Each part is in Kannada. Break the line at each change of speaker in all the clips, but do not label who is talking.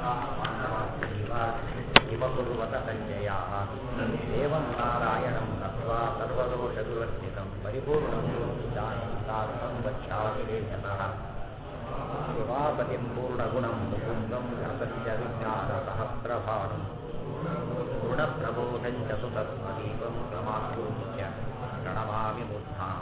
पाण्डवास्यैव किमकुर्वत सञ्जयाः एवं नारायणं नत्वा सर्वदोषविवर्जितं परिपूर्णं जानन्तार्थं गच्छामि देशतः शिवापतिं पूर्णगुणं मुकुन्दं घटस्य विज्ञानसहस्रभाणम् गुणप्रबोधं च सुतत्मदीपं प्रमाणूच्य प्रणमामि मूर्धाः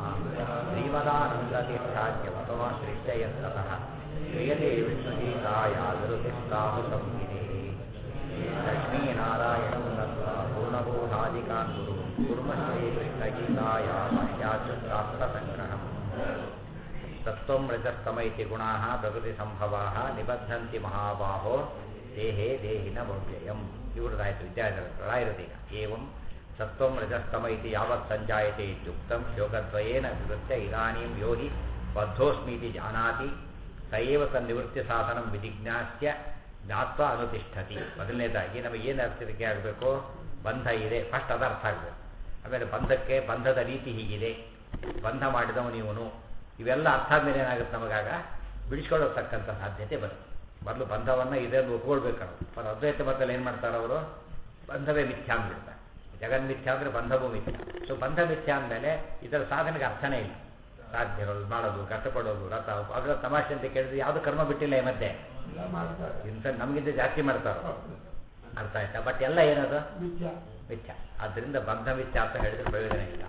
श्रीमदानन्दतीर्थाख्यमतमाश्रिष्टयन्ततः क्रियते विष्णुगीताया गुरुतिष्ठाहु संविधे लक्ष्मीनारायणं नत्वा पूर्णबोधादिकान् गुरुं कुर्मः श्रीकृष्णगीताया भाष्याच्युत्तात्मसङ्ग्रहम् तत्त्वं रजस्तम इति गुणाः प्रकृतिसम्भवाः निबद्धन्ति महाबाहो ದೇಹೇ ದೇಹಿನ ಭವ್ಯಯಂ ಇವ್ರದ್ದಾಯಿತು ವಿದ್ಯಾಧರ ರಾಯರದೀಗ ಏವಂ ಸತ್ವಂ ರಜಸ್ತಮ ಇತಿ ಯಾವತ್ ಸಂಜಾಯತೆ ಇತ್ಯುಕ್ತಂ ಶ್ಲೋಕದ್ವಯೇನ ವಿವೃತ್ಯ ಇದಾನೀಂ ಯೋಗಿ ಬದ್ಧೋಸ್ಮೀತಿ ಜಾನಾತಿ ಸಯೇವ ತನ್ನಿವೃತ್ತಿ ಸಾಧನಂ ವಿಧಿಜ್ಞಾಸ್ಯ ಜ್ಞಾತ್ವ ಅನುತಿಷ್ಠತಿ ಮೊದಲನೇದಾಗಿ ನಮಗೆ ಏನು ಅರ್ಥಕ್ಕೆ ಆಗಬೇಕು ಬಂಧ ಇದೆ ಫಸ್ಟ್ ಅದು ಅರ್ಥ ಆಗಬೇಕು ಆಮೇಲೆ ಬಂಧಕ್ಕೆ ಬಂಧದ ರೀತಿ ಹೀಗಿದೆ ಬಂಧ ಮಾಡಿದವನು ಇವನು ಇವೆಲ್ಲ ಅರ್ಥ ಆದ್ಮೇಲೆ ಏನಾಗುತ್ತೆ ನಮಗಾಗ ಬಿಡಿಸ್ಕೊಳ್ಳತಕ್ಕಂಥ ಸಾಧ್ಯತೆ ಬರುತ್ತೆ ಮೊದಲು ಬಂಧವನ್ನು ಇದನ್ನು ಒಪ್ಕೊಳ್ಬೇಕು ಅವ್ರು ಅದ್ವೈತ ಮತದಲ್ಲಿ ಏನು ಮಾಡ್ತಾರೆ ಅವರು ಬಂಧವೇ ಮಿಥ್ಯ ಅಂದ್ಬಿಡ್ತಾರೆ ಜಗನ್ ಮಿಥ್ಯ ಅಂದರೆ ಬಂಧವೂ ಮಿಥ್ಯ ಸೊ ಬಂಧ ಮಿಥ್ಯ ಅಂದಮೇಲೆ ಇದರ ಸಾಧನೆಗೆ ಅರ್ಥನೇ ಇಲ್ಲ ಸಾಧ್ಯ ಇರೋದು ಮಾಡೋದು ಕಷ್ಟಪಡೋದು ರಥ ಅದರ ತಮಾಷೆ ಅಂತ ಕೇಳಿದ್ರೆ ಯಾವುದು ಕರ್ಮ ಬಿಟ್ಟಿಲ್ಲ ಈ ಮಧ್ಯೆ ಇಂಥ ನಮಗಿಂತ ಜಾಸ್ತಿ ಮಾಡ್ತಾರೆ ಅರ್ಥ ಆಯ್ತಾ ಬಟ್ ಎಲ್ಲ ಏನದು ಮಿಥ್ಯ ಆದ್ದರಿಂದ ಬಂಧ ಮಿಥ್ಯ ಅಂತ ಹೇಳಿದ್ರೆ ಪ್ರಯೋಜನ ಇಲ್ಲ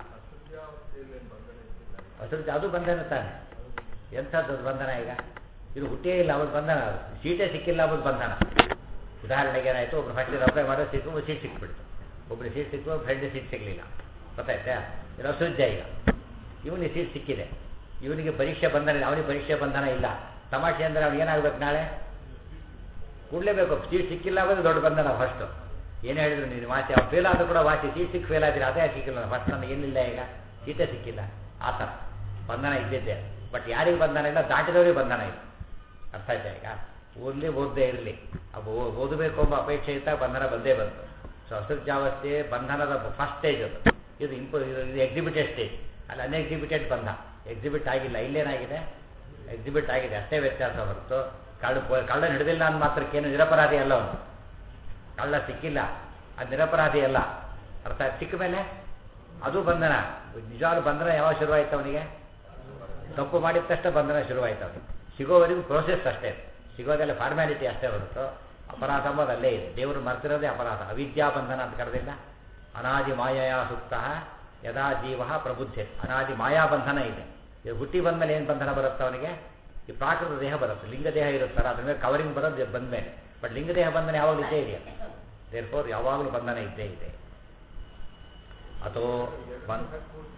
ಅದ್ರದ್ದು ಅದು ಬಂಧನ ತಾನೆ ಎಂಥದ್ದು ಬಂಧನ ಈಗ ಇದು ಹುಟ್ಟೇ ಇಲ್ಲ ಅವತ್ತು ಬಂಧನ ಅದು ಸೀಟೇ ಸಿಕ್ಕಿಲ್ಲ ಅವತ್ತು ಬಂಧನ ಉದಾಹರಣೆಗೆ ಏನಾಯಿತು ಒಬ್ರು ಫಸ್ಟ್ ಅಪ್ಲೈ ಮಾಡೋ ಸಿಕ್ಕು ಒಂದು ಸೀಟ್ ಸಿಕ್ಬಿಡ್ತು ಒಬ್ರು ಸೀಟ್ ಸಿಕ್ಕು ಫ್ರೆಂಡ್ ಸೀಟ್ ಸಿಗಲಿಲ್ಲ ಗೊತ್ತಾಯ್ತಾ ಇದು ಅಸುಜ್ಜ ಈಗ ಇವನಿಗೆ ಸೀಟ್ ಸಿಕ್ಕಿದೆ ಇವನಿಗೆ ಪರೀಕ್ಷೆ ಬಂಧನ ಇಲ್ಲ ಅವನಿಗೆ ಪರೀಕ್ಷೆ ಬಂಧನ ಇಲ್ಲ ತಮಾಷೆ ಅಂದರೆ ಅವ್ನು ಏನಾಗಬೇಕು ನಾಳೆ ಕೊಡಲೇಬೇಕು ಸೀಟ್ ಸಿಕ್ಕಿಲ್ಲ ಅನ್ನೋದು ದೊಡ್ಡ ಬಂಧನ ಫಸ್ಟು ಏನು ಹೇಳಿದ್ರು ನೀನು ವಾಸಿ ಅವ್ನು ಫೇಲ್ ಆದರೂ ಕೂಡ ವಾಸಿ ಸೀಟ್ ಸಿಕ್ಕಿ ಫೇಲ್ ಆದ್ರೆ ಅದೇ ಸಿಕ್ಕಿಲ್ಲ ಫಸ್ಟ್ ನನಗೆ ಏನಿಲ್ಲ ಈಗ ಸೀಟೇ ಸಿಕ್ಕಿಲ್ಲ ಆ ಥರ ಬಂಧನ ಇದ್ದಿದ್ದೆ ಬಟ್ ಯಾರಿಗೆ ಬಂಧನ ಇಲ್ಲ ದಾಟಿದವರಿಗೆ ಬಂಧನ ಇಲ್ಲ ಅರ್ಥ ಆಯ್ತಾ ಈಗ ಓದಲಿ ಓದದೇ ಇರಲಿ ಅವು ಓದಬೇಕು ಎಂಬ ಅಪೇಕ್ಷೆ ಇದ್ದಾಗ ಬಂಧನ ಬಂದೇ ಬಂತು ಸೊ ಅಸೃಜಾವಸ್ಥೆ ಬಂಧನದ ಫಸ್ಟ್ ಸ್ಟೇಜ್ ಅದು ಇದು ಇಂಪು ಇದು ಎಕ್ಸಿಬಿಟೆಡ್ ಸ್ಟೇಜ್ ಅಲ್ಲಿ ಅನ್ಎಕ್ಸಿಬಿಟೆಡ್ ಬಂಧ ಎಕ್ಸಿಬಿಟ್ ಆಗಿಲ್ಲ ಇಲ್ಲೇನಾಗಿದೆ ಎಕ್ಸಿಬಿಟ್ ಆಗಿದೆ ಅಷ್ಟೇ ವ್ಯತ್ಯಾಸ ಹೊರತು ಕಳ್ಳ ಕಳ್ಳನ ಹಿಡಿದಿಲ್ಲ ಅಂದ ಮಾತ್ರಕ್ಕೇನು ನಿರಪರಾಧಿ ಅಲ್ಲ ಅವನು ಕಳ್ಳ ಸಿಕ್ಕಿಲ್ಲ ಅದು ನಿರಪರಾಧಿ ಅಲ್ಲ ಅರ್ಥ ಸಿಕ್ಕ ಮೇಲೆ ಅದು ಬಂಧನ ನಿಜವಾದ ಬಂಧನ ಯಾವಾಗ ಶುರುವಾಯ್ತು ಅವನಿಗೆ ತಪ್ಪು ಮಾಡಿದ ತಕ್ಷಣ ಬಂಧನ ಶುರುವಾಯ್ತು ಅವನಿಗೆ ಸಿಗೋವರೆಗೂ ಪ್ರೋಸೆಸ್ ಅಷ್ಟೇ ಸಿಗೋದೆಲ್ಲ ಫಾರ್ಮ್ಯಾಲಿಟಿ ಅಷ್ಟೇ ಹೊರತು ಅಪರಾಧ ಎಂಬುದು ಅಲ್ಲೇ ಇದೆ ದೇವರು ಮರ್ತಿರೋದೇ ಅಪರಾಧ ಅವಿದ್ಯಾ ಬಂಧನ ಅಂತ ಕರೆದಿಲ್ಲ ಅನಾದಿ ಮಾಯಯ ಸುಪ್ತ ಯದಾ ಜೀವ ಪ್ರಬುದ್ಧೆ ಅನಾದಿ ಮಾಯಾ ಬಂಧನ ಇದೆ ಇದು ಹುಟ್ಟಿ ಬಂದಮೇಲೆ ಏನು ಬಂಧನ ಬರುತ್ತೆ ಅವನಿಗೆ ಈ ಪ್ರಾಕೃತ ದೇಹ ಬರುತ್ತೆ ಲಿಂಗ ದೇಹ ಇರುತ್ತಲ್ಲ ಅದ್ರ ಮೇಲೆ ಕವರಿಂಗ್ ಬರೋದು ಬಂದಮೇಲೆ ಬಟ್ ಲಿಂಗ ದೇಹ ಬಂಧನ ಯಾವಾಗಲೂ ಇದ್ದೇ ಇದೆಯಾ ದೇರ್ಫೋರ್ ಯಾವಾಗಲೂ ಬಂಧನ ಇದ್ದೇ ಇದೆ ಅಥವಾ ಬಂದ್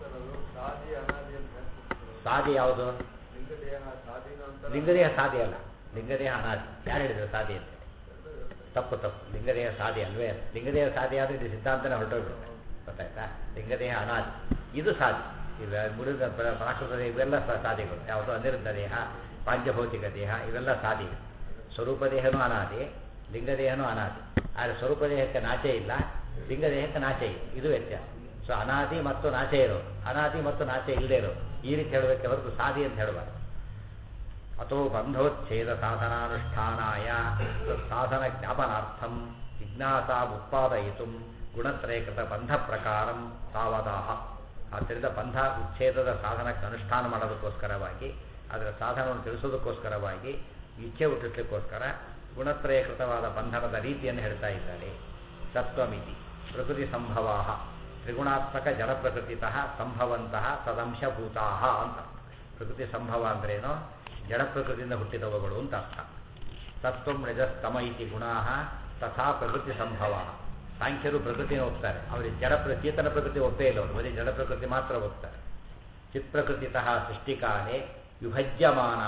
ಸಾದಿ ಯಾವುದು ಲಿಂಗದೇಹ ಸಾದಿ ಅಲ್ಲ ಲಿಂಗದೇಹ ಅನಾದಿ ಯಾರು ಹೇಳಿದ್ರು ಸಾದಿ ಅಂತ ತಪ್ಪು ತಪ್ಪು ಲಿಂಗದೇಹ ಸಾದಿ ಅಲ್ವೇ ಅಲ್ಲ ಲಿಂಗದೇಹ ಸಾದಿ ಆದರೆ ಇದು ಸಿದ್ಧಾಂತನೇ ಹೊರಟೋಗ್ಬಿಡುತ್ತೆ ಗೊತ್ತಾಯ್ತಾ ಲಿಂಗದೇಹ ಅನಾದಿ ಇದು ಸಾದಿ ಇವ ಮುಡಿದ ಪ್ರಾಕೃತ ದೇಹ ಇವೆಲ್ಲ ಸಾದಿಗಳು ಯಾವುದು ಅನಿರುದ್ಧ ದೇಹ ಪಾಂಚಭೌತಿಕ ದೇಹ ಇವೆಲ್ಲ ಸಾದಿ ಸ್ವರೂಪ ದೇಹನೂ ಅನಾದಿ ಲಿಂಗದೇಹನೂ ಅನಾದಿ ಆದರೆ ಸ್ವರೂಪ ದೇಹಕ್ಕೆ ನಾಚೆ ಇಲ್ಲ ಲಿಂಗದೇಹಕ್ಕೆ ನಾಚೆ ಇದೆ ಇದು ವ್ಯತ್ಯಾಸ ಸೊ ಅನಾದಿ ಮತ್ತು ನಾಚೆ ಇರೋದು ಅನಾದಿ ಮತ್ತು ನಾಚೆ ಇಲ್ಲದೆ ಇರೋದು ಈ ರೀತಿ ಹೇಳಬೇಕೆ ಹೊರತು ಸಾದಿ ಅಂತ ಹೇಳಬಾರ್ದು ಅಥೋ ಬಂಧೋಚ್ಛೇದ ಸಾಧನಾನುಷ್ಠಾನಾಯ ಸಾಧನ ಜ್ಞಾಪನಾರ್ಥಂ ಜಿಜ್ಞಾಸಾ ಉತ್ಪಾದಯಿತು ಗುಣತ್ರಯಕೃತ ಬಂಧ ಪ್ರಕಾರಂ ತಾವದಾಹ ಆದ್ದರಿಂದ ಬಂಧ ಉಚ್ಛೇದದ ಸಾಧನಕ್ಕೆ ಅನುಷ್ಠಾನ ಮಾಡೋದಕ್ಕೋಸ್ಕರವಾಗಿ ಅದರ ಸಾಧನವನ್ನು ತಿಳಿಸೋದಕ್ಕೋಸ್ಕರವಾಗಿ ಇಚ್ಛೆ ಹುಟ್ಟಿಸ್ಲಿಕ್ಕೋಸ್ಕರ ಗುಣತ್ರಯಕೃತವಾದ ಬಂಧನದ ರೀತಿಯನ್ನು ಹೇಳ್ತಾ ಇದ್ದಾರೆ ತತ್ವಮಿತಿ ಪ್ರಕೃತಿ ಸಂಭವಾ ತ್ರಿಗುಣಾತ್ಮಕ ಜಡ ಪ್ರಕೃತಿತಃ ಸಂಭವಂತಹ ತದಂಶಭೂತಾ ಅಂತ ಪ್ರಕೃತಿ ಸಂಭವ ಅಂದ್ರೇನು ಜಡ ಪ್ರಕೃತಿಯಿಂದ ಹುಟ್ಟಿದವುಗಳು ಅಂತ ಅರ್ಥ ತತ್ವಂ ರಜಸ್ತಮ ಇತಿ ಗುಣಾ ತಥಾ ಪ್ರಕೃತಿ ಸಂಭವ ಸಾಂಖ್ಯರು ಪ್ರಕೃತಿನ ಒಪ್ತಾರೆ ಅವರಿಗೆ ಜಡ ಚೇತನ ಪ್ರಕೃತಿ ಒಪ್ಪೇ ಇಲ್ಲ ಅವರು ಬರೀ ಜಡ ಪ್ರಕೃತಿ ಮಾತ್ರ ಒಪ್ತಾರೆ ಚಿತ್ ಪ್ರಕೃತಿತಃ ಸೃಷ್ಟಿಕಾಲೇ ವಿಭಜ್ಯಮಾನ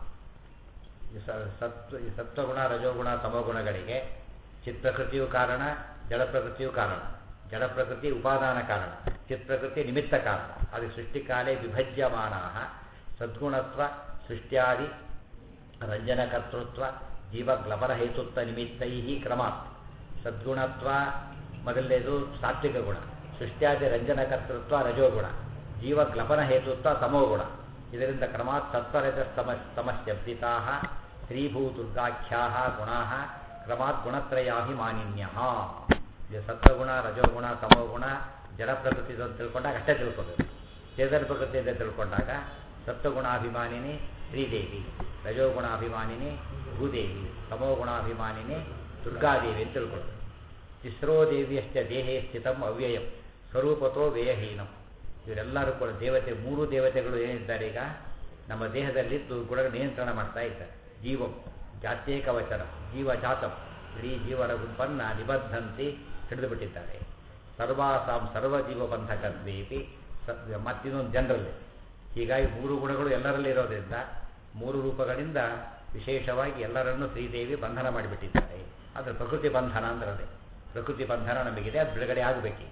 ಸತ್ವ ಈ ಸತ್ವಗುಣ ರಜೋಗುಣ ತಮೋಗುಣಗಳಿಗೆ ಚಿತ್ ಪ್ರಕೃತಿಯು ಕಾರಣ ಜಡ ಪ್ರಕೃತಿಯು ಕಾರಣ ಜಡ ಪ್ರಕೃತಿ ಉಪಾದಾನ ಕಾರಣ ಚಿತ್ ಪ್ರಕೃತಿ ನಿಮಿತ್ತ ಕಾರಣ ಅದು ಸೃಷ್ಟಿಕಾಲೇ ವಿಭಜ್ಯಮಾನ ಸದ್ಗುಣತ್ವ ಸೃಷ್ಟ್ಯಾದಿ ರಂಜನಕರ್ತೃತ್ವ ಜೀವಗ್ಲಪರ ಹೇತುತ್ವ ನಿಮಿತ್ತೈ ಕ್ರಮಾತ್ ಸದ್ಗುಣತ್ವ ಮೊದಲನೇದು ಸಾತ್ವಿಕ ಗುಣ ಸೃಷ್ಟ್ಯಾದಿ ರಂಜನಕರ್ತೃತ್ವ ರಜೋಗುಣ ಜೀವಗ್ಲಪನ ಹೇತುತ್ವ ತಮೋಗುಣ ಇದರಿಂದ ಕ್ರಮಾತ್ ಸತ್ವರಜಸ್ತಮ ತಮಶ್ಚಬ್ದಿತಾ ಸ್ತ್ರೀಭೂದುರ್ಗಾಖ್ಯಾ ಗುಣಾ ಕ್ರಮಾತ್ ಗುಣತ್ರಯಾಭಿಮಾನಿನ್ಯ ಇದು ಸತ್ವಗುಣ ರಜೋಗುಣ ತಮೋಗುಣ ಜಡ ಪ್ರಕೃತಿ ಅಂತ ತಿಳ್ಕೊಂಡಾಗ ಅಷ್ಟೇ ತಿಳ್ಕೋಬೇಕು ಚೇತನ ಪ್ರಕೃತಿ ಅಂತ ತಿಳ್ಕೊಂಡಾಗ ಸತ್ವಗುಣಾಭಿಮಾನಿನಿ ಶ್ರೀದೇವಿ ರಜೋಗುಣಾಭಿಮಾನಿನಿ ಭೂದೇವಿ ತಮೋಗುಣಾಭಿಮಾನಿನಿ ದುರ್ಗಾದೇವಿ ಅಂತ ತಿಳ್ಕೊಳ್ಬೇಕು ತಿಸ್ರೋ ದೇವಿಯಶ್ಚ ದೇಹೇ ಸ್ಥಿತಂ ಅವ್ಯಯಂ ಸ್ವರೂಪತೋ ವ್ಯಯಹೀನಂ ಇವರೆಲ್ಲರೂ ಕೂಡ ದೇವತೆ ಮೂರು ದೇವತೆಗಳು ಏನಿದ್ದಾರೆ ಈಗ ನಮ್ಮ ದೇಹದಲ್ಲಿದ್ದು ಗುಣ ನಿಯಂತ್ರಣ ಮಾಡ್ತಾ ಇದ್ದಾರೆ ಜೀವಂ ಜಾತ್ಯೇಕ ವಚನ ಜೀವ ಜಾತಂ ಇಡೀ ಜೀವನ ಗುಂಪನ್ನ ನಿಬದ್ಧಂತಿ ಹಿಡಿದು ಬಿಟ್ಟಿದ್ದಾರೆ ಸರ್ವಾಸಾಂ ಸರ್ವಜೀವ ಬಂಧಕದ್ವೇಪಿ ಮತ್ತಿನ್ನೊಂದು ಜನರಲ್ಲಿ ಹೀಗಾಗಿ ಮೂರು ಗುಣಗಳು ಎಲ್ಲರಲ್ಲಿ ಇರೋದ್ರಿಂದ ಮೂರು ರೂಪಗಳಿಂದ ವಿಶೇಷವಾಗಿ ಎಲ್ಲರನ್ನೂ ಶ್ರೀದೇವಿ ಬಂಧನ ಮಾಡಿಬಿಟ್ಟಿದ್ದಾರೆ ಆದರೆ ಪ್ರಕೃತಿ ಬಂಧನ ಅಂದ್ರೆ ಪ್ರಕೃತಿ ಬಂಧನ ನಮಗಿದೆ ಅದು ಬಿಡುಗಡೆ ಆಗಬೇಕೀಗ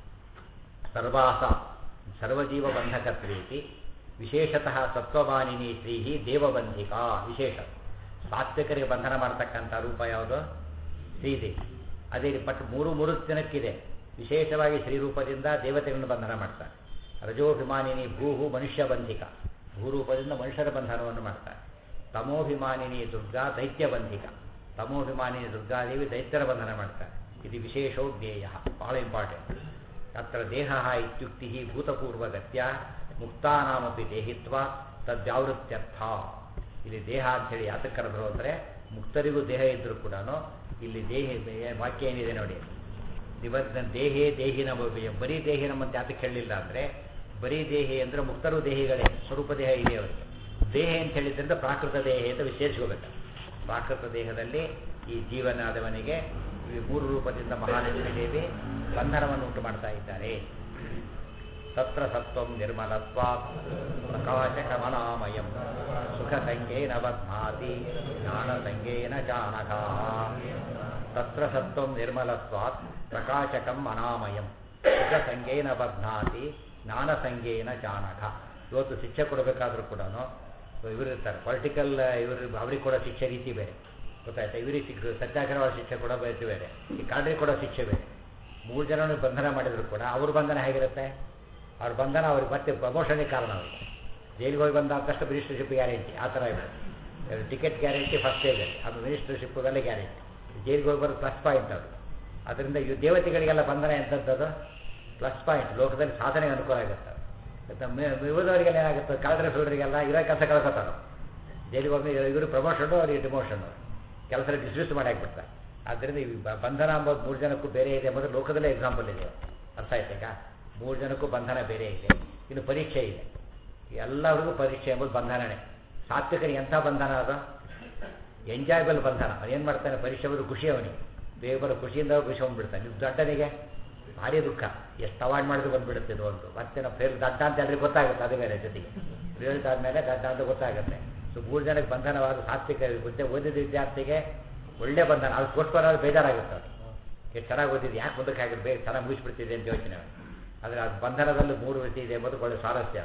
ಸರ್ವಾಸ ಸರ್ವಜೀವ ಬಂಧಕತ್ವೇತಿ ವಿಶೇಷತಃ ಸತ್ವಮಾನಿನಿ ಶ್ರೀ ದೇವಬಂಧಿಕಾ ವಿಶೇಷ ಸಾತ್ವಿಕರಿಗೆ ಬಂಧನ ಮಾಡ್ತಕ್ಕಂಥ ರೂಪ ಯಾವುದು ಶ್ರೀದೇವಿ ಅದೇ ಪಟ್ಟು ಮೂರು ಮೂರು ದಿನಕ್ಕಿದೆ ವಿಶೇಷವಾಗಿ ಶ್ರೀರೂಪದಿಂದ ದೇವತೆಗಳನ್ನು ಬಂಧನ ಮಾಡ್ತಾರೆ ರಜೋಭಿಮಾನಿನಿ ಭೂಹು ಮನುಷ್ಯ ಬಂಧಿಕ ಭೂರೂಪದಿಂದ ಮನುಷ್ಯರ ಬಂಧನವನ್ನು ಮಾಡ್ತಾರೆ ತಮೋಭಿಮಾನಿನಿ ದುರ್ಗಾ ದೈತ್ಯ ಬಂಧಿಕ ತಮೋಭಿಮಾನಿನಿ ದುರ್ಗಾದೇವಿ ದೈತ್ಯರ ಬಂಧನ ಮಾಡ್ತಾರೆ ಇದು ವಿಶೇಷೋ ಜ್ಞೇಯ ಬಹಳ ಇಂಪಾರ್ಟೆಂಟ್ ಅತ್ರ ದೇಹ ಇತ್ಯುಕ್ತಿ ಭೂತಪೂರ್ವಗತ್ಯ ಮುಕ್ತಾನಾಮಪಿ ದೇಹಿತ್ವ ತದ್ಯಾವೃತ್ಯರ್ಥ ಇಲ್ಲಿ ದೇಹ ಅಂಥೇಳಿ ಯಾತಕ್ಕೆ ಕರೆದ್ರು ಅಂದರೆ ಮುಕ್ತರಿಗೂ ದೇಹ ಇದ್ದರೂ ಕೂಡ ಇಲ್ಲಿ ದೇಹ ವಾಕ್ಯ ಏನಿದೆ ನೋಡಿ ನಿಬದ್ಧ ದೇಹೇ ದೇಹಿನ ಭವ್ಯ ಬರೀ ದೇಹಿನ ಮತ್ತೆ ಯಾತಕ್ಕೆ ಹೇಳಲಿಲ್ಲ ಅಂದರೆ ಬರೀ ದೇಹಿ ಅಂದರೆ ಮುಕ್ತರು ದೇಹಿಗಳೇ ಸ್ವರೂಪ ದೇಹ ಇದೆ ಅವರಿಗೆ ದೇಹ ಅಂತ ಹೇಳಿದ್ರಿಂದ ಪ್ರಾಕೃತ ದೇಹ ಅಂತ ವಿಶೇಷಿಸಬೇಕು ಪ್ರಾಕೃತ ದೇಹದಲ್ಲಿ ಈ ಜೀವನಾದವನಿಗೆ ಈ ಮೂರು ರೂಪದಿಂದ ಮಹಾಲಕ್ಷ್ಮೀ ದೇವಿ ಬಂಧನವನ್ನು ಉಂಟು ಮಾಡ್ತಾ ಇದ್ದಾರೆ ತತ್ರ ಸತ್ವಂ ನಿರ್ಮಲತ್ವ ಪ್ರಕಾಶಕಮನಾಮಯಂ ಸುಖ ಸಂಗೇನ ಬಧ್ನಾತಿ ಜ್ಞಾನ ಸಂಗೇನ ಜಾನಕ ತತ್ರ ಸತ್ವಂ ನಿರ್ಮಲತ್ವಾತ್ ಪ್ರಕಾಶಕಂ ಅನಾಮಯಂ ಸುಖ ಸಂಗೇನ ಬಧ್ನಾತಿ ಜ್ಞಾನ ಸಂಗೇನ ಜಾನಕ ಇವತ್ತು ಶಿಕ್ಷೆ ಕೊಡಬೇಕಾದ್ರೂ ಕೂಡ ಇವರಿರ್ತಾರೆ ಪೊಲಿಟಿಕಲ್ ಇವರು ಅವ್ರಿಗೆ ಕೊಡೋ ಶಿಕ್ಷೆ ರೀತಿ ಬೇರೆ ಗೊತ್ತಾಯ್ತಾ ಇವರಿಗೆ ಶಿಕ್ಷೆ ಸತ್ಯಾಗ್ರಹ ಶಿಕ್ಷೆ ಕೊಡೋ ಬೇರೆ ಬೇರೆ ಈ ಕಾಡ್ರಿಗೆ ಕೊಡೋ ಶಿಕ್ಷೆ ಬೇರೆ ಮೂರು ಜನ ಬಂಧನ ಮಾಡಿದ್ರು ಕೂಡ ಅವ್ರ ಬಂಧನ ಹೇಗಿರುತ್ತೆ ಅವ್ರ ಬಂಧನ ಅವ್ರಿಗೆ ಮತ್ತೆ ಪ್ರಮೋಷನ್ಗೆ ಕಾರಣ ಅವರಿಗೆ ಜೈಲಿಗೆ ಹೋಗಿ ಬಂದ ತಕ್ಷಣ ಮಿನಿಸ್ಟರ್ಶಿಪ್ ಗ್ಯಾರಂಟಿ ಆ ಥರ ಇದೆ ಟಿಕೆಟ್ ಗ್ಯಾರಂಟಿ ಫಸ್ಟ್ ಸ್ಟೇಜಲ್ಲಿ ಅದು ಮಿನಿಸ್ಟರ್ಶಿಪ್ಗಲ್ಲೇ ಗ್ಯಾರಂಟಿ ಜೈಲಿಗೆ ಹೋಗಿ ಬರೋದು ಪ್ಲಸ್ ಪಾಯಿಂಟ್ ಅವರು ಅದರಿಂದ ಇವು ದೇವತೆಗಳಿಗೆಲ್ಲ ಬಂಧನ ಎಂಥದ್ದು ಪ್ಲಸ್ ಪಾಯಿಂಟ್ ಲೋಕದಲ್ಲಿ ಸಾಧನೆಗೆ ಅನುಕೂಲ ಆಗುತ್ತೆ ಉಳಿದವರಿಗೆಲ್ಲ ಏನಾಗುತ್ತೆ ಕಳೆದ್ರೆ ಫೀಲ್ಡ್ರಿಗೆಲ್ಲ ಇರೋ ಕೆಲಸ ಕಳ್ಕೊತಾರೆ ಜೈಲಿಗೆ ಹೋಗಿ ಇವರು ಪ್ರಮೋಷನ್ನು ಅವರಿಗೆ ಡಿಮೋಷನ್ನು ಕೆಲಸ ಡಿಸ್ಮಿಸ್ ಮಾಡಿ ಹಾಕ್ಬಿಡ್ತಾರೆ ಆದ್ದರಿಂದ ಈ ಬಂಧನ ಅಂಬೋದು ಮೂರು ಜನಕ್ಕೂ ಬೇರೆ ಇದೆ ಎಂಬುದು ಲೋಕದಲ್ಲೇ ಎಕ್ಸಾಂಪಲ್ ಇದೆ ಅರ್ಥ ಆಯ್ತು ಈಗ ಮೂರು ಜನಕ್ಕೂ ಬಂಧನ ಬೇರೆ ಇದೆ ಇನ್ನು ಪರೀಕ್ಷೆ ಇದೆ ಎಲ್ಲರಿಗೂ ಪರೀಕ್ಷೆ ಎಂಬುದು ಬಂಧನನೇ ಸಾತ್ವಿಕರಿಗೆ ಎಂಥ ಬಂಧನ ಅದು ಎಂಜಾಯಬಲ್ ಬಂಧನ ಏನು ಮಾಡ್ತಾನೆ ಪರೀಕ್ಷೆ ಬರೋ ಖುಷಿ ಅವನಿಗೆ ಬೇಗ ಬರೋ ಖುಷಿಯಿಂದ ಖುಷಿ ಬಂದ್ಬಿಡ್ತಾನೆ ಇದು ದಡ್ಡನಿಗೆ ಭಾರಿ ದುಃಖ ಎಷ್ಟು ಅವಾಯ್ಡ್ ಮಾಡಿದ್ರು ಬಂದ್ಬಿಡುತ್ತೆ ಇದು ಒಂದು ಮತ್ತೆ ನಾವು ಫೇಲ್ ದಡ್ಡ ಅಂತ ಹೇಳಿದ್ರೆ ಗೊತ್ತಾಗುತ್ತೆ ಅದು ಬೇರೆ ಜೊತೆಗೆ ರಿಸಲ್ಟ್ ಆದಮೇಲೆ ದಡ್ಡ ಅಂತ ಗೊತ್ತಾಗುತ್ತೆ ಸೊ ಮೂರು ಜನಕ್ಕೆ ಬಂಧನವಾದ ಸಾತ್ವಿಕ ಗೊತ್ತೇ ಓದಿದ ವಿದ್ಯಾರ್ಥಿಗೆ ಒಳ್ಳೆ ಬಂಧನ ಅದು ಕೊಟ್ಕೊಂಡು ಬೇಜಾರಾಗುತ್ತೆ ಅದು ಎಷ್ಟು ಚೆನ್ನಾಗಿ ಓದಿದ್ದು ಯಾಕೆ ಮುಂದಕ್ಕೆ ಆಗಿದ್ದು ಬೇಗ ಚೆನ್ನಾಗಿ ಮುಗಿಸ್ಬಿಡ್ತಿದೆ ಅಂತ ಯೋಚನೆ ಆದರೆ ಅದು ಬಂಧನದಲ್ಲಿ ಮೂರು ರೀತಿ ಇದೆ ಎಂಬುದು ಒಳ್ಳೆ ಸ್ವಾರಸ್ಯ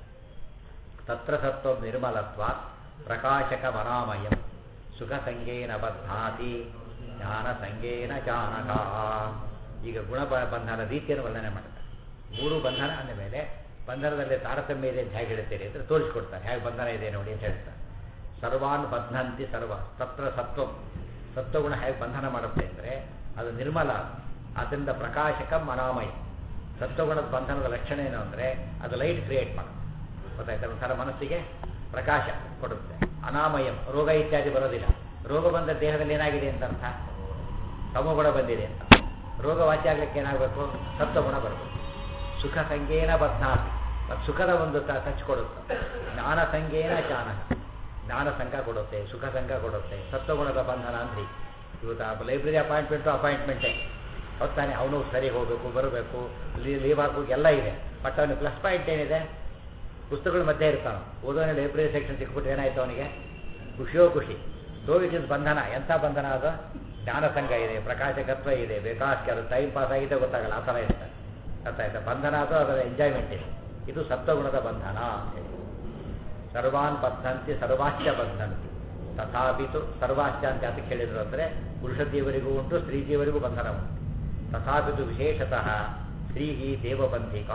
ತತ್ರ ಸತ್ವ ನಿರ್ಮಲತ್ವ ಪ್ರಕಾಶಕ ಮನಾಮಯಂ ಸುಖ ಸಂಗೇನ ಬಧ್ನಾತಿ ಜ್ಞಾನ ಸಂಗೇನ ಜಾನಕ ಈಗ ಗುಣ ಬಂಧನ ರೀತಿಯನ್ನು ವರ್ಣನೆ ಮಾಡ್ತಾರೆ ಮೂರು ಬಂಧನ ಅಂದ ಮೇಲೆ ಬಂಧನದಲ್ಲಿ ತಾರತಮ್ಯ ಇದೆ ಅಂತ ಹೇಗೆ ಹೇಳ್ತೀರಿ ಅಂದರೆ ತೋರಿಸ್ಕೊಡ್ತಾರೆ ಹೇಗೆ ಬಂಧನ ಇದೆ ನೋಡಿ ಅಂತ ಹೇಳ್ತಾರೆ ಸರ್ವಾನ್ ಬಧ್ನಂತಿ ಸರ್ವ ತತ್ರ ಸತ್ವ ಸತ್ವಗುಣ ಹೇಗೆ ಬಂಧನ ಮಾಡುತ್ತೆ ಅಂದರೆ ಅದು ನಿರ್ಮಲ ಅದರಿಂದ ಪ್ರಕಾಶಕ ಮನಾಮಯ ಸತ್ವಗುಣದ ಬಂಧನದ ಲಕ್ಷಣ ಏನು ಅಂದರೆ ಅದು ಲೈಟ್ ಕ್ರಿಯೇಟ್ ಮಾಡುತ್ತೆ ಗೊತ್ತಾಯ್ತಾ ಒಂಥರ ಮನಸ್ಸಿಗೆ ಪ್ರಕಾಶ ಕೊಡುತ್ತೆ ಅನಾಮಯಂ ರೋಗ ಇತ್ಯಾದಿ ಬರೋದಿಲ್ಲ ರೋಗ ಬಂದ ದೇಹದಲ್ಲಿ ಏನಾಗಿದೆ ಅಂತ ಅರ್ಥ ತಮಗುಣ ಬಂದಿದೆ ಅಂತ ರೋಗ ವಾಸಿ ಆಗ್ಲಿಕ್ಕೆ ಏನಾಗಬೇಕು ಸತ್ವಗುಣ ಬರಬೇಕು ಸುಖ ಸಂಗೇನ ಬದ್ನಾತಿ ಮತ್ತು ಸುಖದ ಒಂದು ಟಚ್ ಕೊಡುತ್ತೆ ಜ್ಞಾನ ಸಂಗೇನ ಜ್ಞಾನ ಜ್ಞಾನ ಸಂಘ ಕೊಡುತ್ತೆ ಸುಖ ಸಂಘ ಕೊಡುತ್ತೆ ಸತ್ವಗುಣದ ಬಂಧನ ಅಂದ್ರಿ ಇವತ್ತು ಲೈಬ್ರರಿ ಅಪಾಯಿಂಟ್ಮೆಂಟು ಅಪಾಯಿಂಟ್ಮೆಂಟೇ ಹೊತ್ತಾನೆ ಅವನು ಸರಿ ಹೋಗಬೇಕು ಬರಬೇಕು ಲೀವ್ ಹಾಕಬೇಕು ಎಲ್ಲ ಇದೆ ಬಟ್ ಅವನಿಗೆ ಪ್ಲಸ್ ಪಾಯಿಂಟ್ ಏನಿದೆ ಪುಸ್ತಕಗಳ ಮಧ್ಯೆ ಇರ್ತಾನೆ ಓದೋನೇ ಲೈಬ್ರರಿ ಸೆಕ್ಷನ್ ಸಿಕ್ಬಿಟ್ಟು ಏನಾಯ್ತು ಅವನಿಗೆ ಖುಷಿಯೋ ಖುಷಿ ಸೊ ಇಟ್ ಇಸ್ ಬಂಧನ ಎಂಥ ಬಂಧನ ಅದು ಜ್ಞಾನ ಸಂಘ ಇದೆ ಪ್ರಕಾಶಕತ್ವ ಇದೆ ಬೇಕಾಸ್ ಕೆಲವು ಟೈಮ್ ಪಾಸ್ ಆಗಿದೆ ಗೊತ್ತಾಗಲ್ಲ ಆ ಥರ ಇರ್ತಾರೆ ಅರ್ಥ ಆಯ್ತಾ ಬಂಧನ ಅದು ಅದರ ಎಂಜಾಯ್ಮೆಂಟ್ ಇದೆ ಇದು ಸತ್ವಗುಣದ ಬಂಧನ ಅಂತೇಳಿ ಸರ್ವಾನ್ ಬದ್ಧಂತಿ ಸರ್ವಾಶ್ಚ ಬದ್ಧಂತಿ ತಥಾಪಿತು ಸರ್ವಾಶ್ಚ ಅಂತ ಯಾತಕ್ಕೆ ಹೇಳಿದ್ರು ಅಂದರೆ ಪುರುಷ ಜೀವರಿಗೂ ಉಂಟು ಸ್ತ್ರೀ ಜೀವರಿಗೂ ಬಂಧನ ಉಂಟು ತಥಾಪಿತು ವಿಶೇಷತಃ ಸ್ತ್ರೀ ದೇವಬಂಧಿಕಾ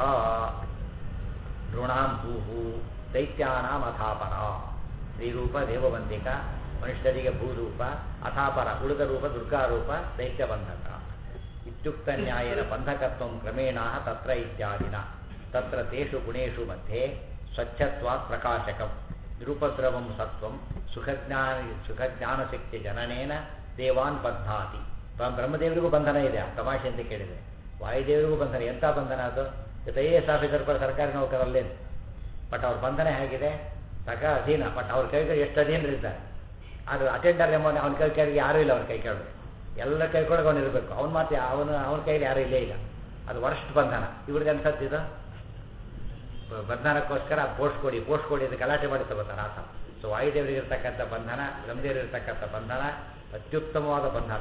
ನೃಣಾಂ ಭೂಹು ದೈತ್ಯಾನಾಂ ಅಥಾಪರ ಸ್ತ್ರೀರೂಪ ದೇವಬಂಧಿಕ ಮನುಷ್ಯರಿಗೆ ಭೂರೂಪ ಅಥಾಪರ ಉಳಿದ ರೂಪ ದುರ್ಗಾರೂಪ ದೈತ್ಯ ಬಂಧಕ ಇತ್ಯುಕ್ತ ನ್ಯಾಯನ ಬಂಧಕತ್ವ ಕ್ರಮೇಣ ತತ್ರ ಇತ್ಯಾದಿನ ತತ್ರ ತೇಷು ಗುಣೇಶು ಮಧ್ಯೆ ಸ್ವಚ್ಛತ್ವಾತ್ ಪ್ರಕಾಶಕಂ ನಿರುಪದ್ರವಂ ಸತ್ವಂ ಸುಖಜ್ಞಾನ ಸುಖಜ್ಞಾನಶಕ್ತಿ ಜನನೇನ ದೇವಾನ್ ಬದ್ಧಾತಿ ಬ- ಬ್ರಹ್ಮದೇವರಿಗೂ ಬಂಧನ ಇದೆ ಆ ತಮಾಷೆ ಅಂತ ಕೇಳಿದೆ ವಾಯುದೇವರಿಗೂ ಬಂಧನ ಎಂಥ ಬಂಧನ ಅದು ಇವತ್ತು ಐ ಎ ಎಸ್ ಆಫೀಸರ್ ಕೂಡ ಸರ್ಕಾರಿ ನೌಕರಲ್ಲೇನು ಬಟ್ ಅವ್ರ ಬಂಧನ ಹೇಗಿದೆ ಸಕ ಅಧೀನ ಬಟ್ ಅವ್ರ ಕೈಗೆ ಎಷ್ಟು ಅಧೀನರಿದ್ದಾರೆ ಅದು ಅಟೆಂಡರ್ ಎಂಬ ಅವನ ಕೈ ಕೆಳಗೆ ಯಾರೂ ಇಲ್ಲ ಅವ್ನ ಕೈ ಕೆಳಗೆ ಎಲ್ಲ ಕೈ ಕೆಳಗೆ ಅವನು ಇರಬೇಕು ಅವನು ಮಾತ್ರ ಅವನು ಅವನ ಕೈಲಿ ಯಾರೂ ಇಲ್ಲೇ ಇಲ್ಲ ಅದು ವರ್ಸ್ಟ್ ಬಂಧನ ಇವ್ರಿಗೆ ಅನ್ಸತ್ತಿದು ಬ- ಬಂಧನಕ್ಕೋಸ್ಕರ ಪೋಸ್ಟ್ ಕೊಡಿ ಪೋಸ್ಟ್ ಕೊಡಿ ಅಂತ ಗಲಾಟೆ ಮಾಡಿ ತಗೋತಾನೆ ಆತ ಸೊ ವಾಯುದೇವರಿಗೆ ಇರ್ತಕ್ಕಂಥ ಬಂಧನ ಬ್ರಹ್ಮದೇವರಿಗೆ ಇರ್ತಕ್ಕಂಥ ಬಂಧನ ಅತ್ಯುತ್ತಮವಾದ ಬಂಧನ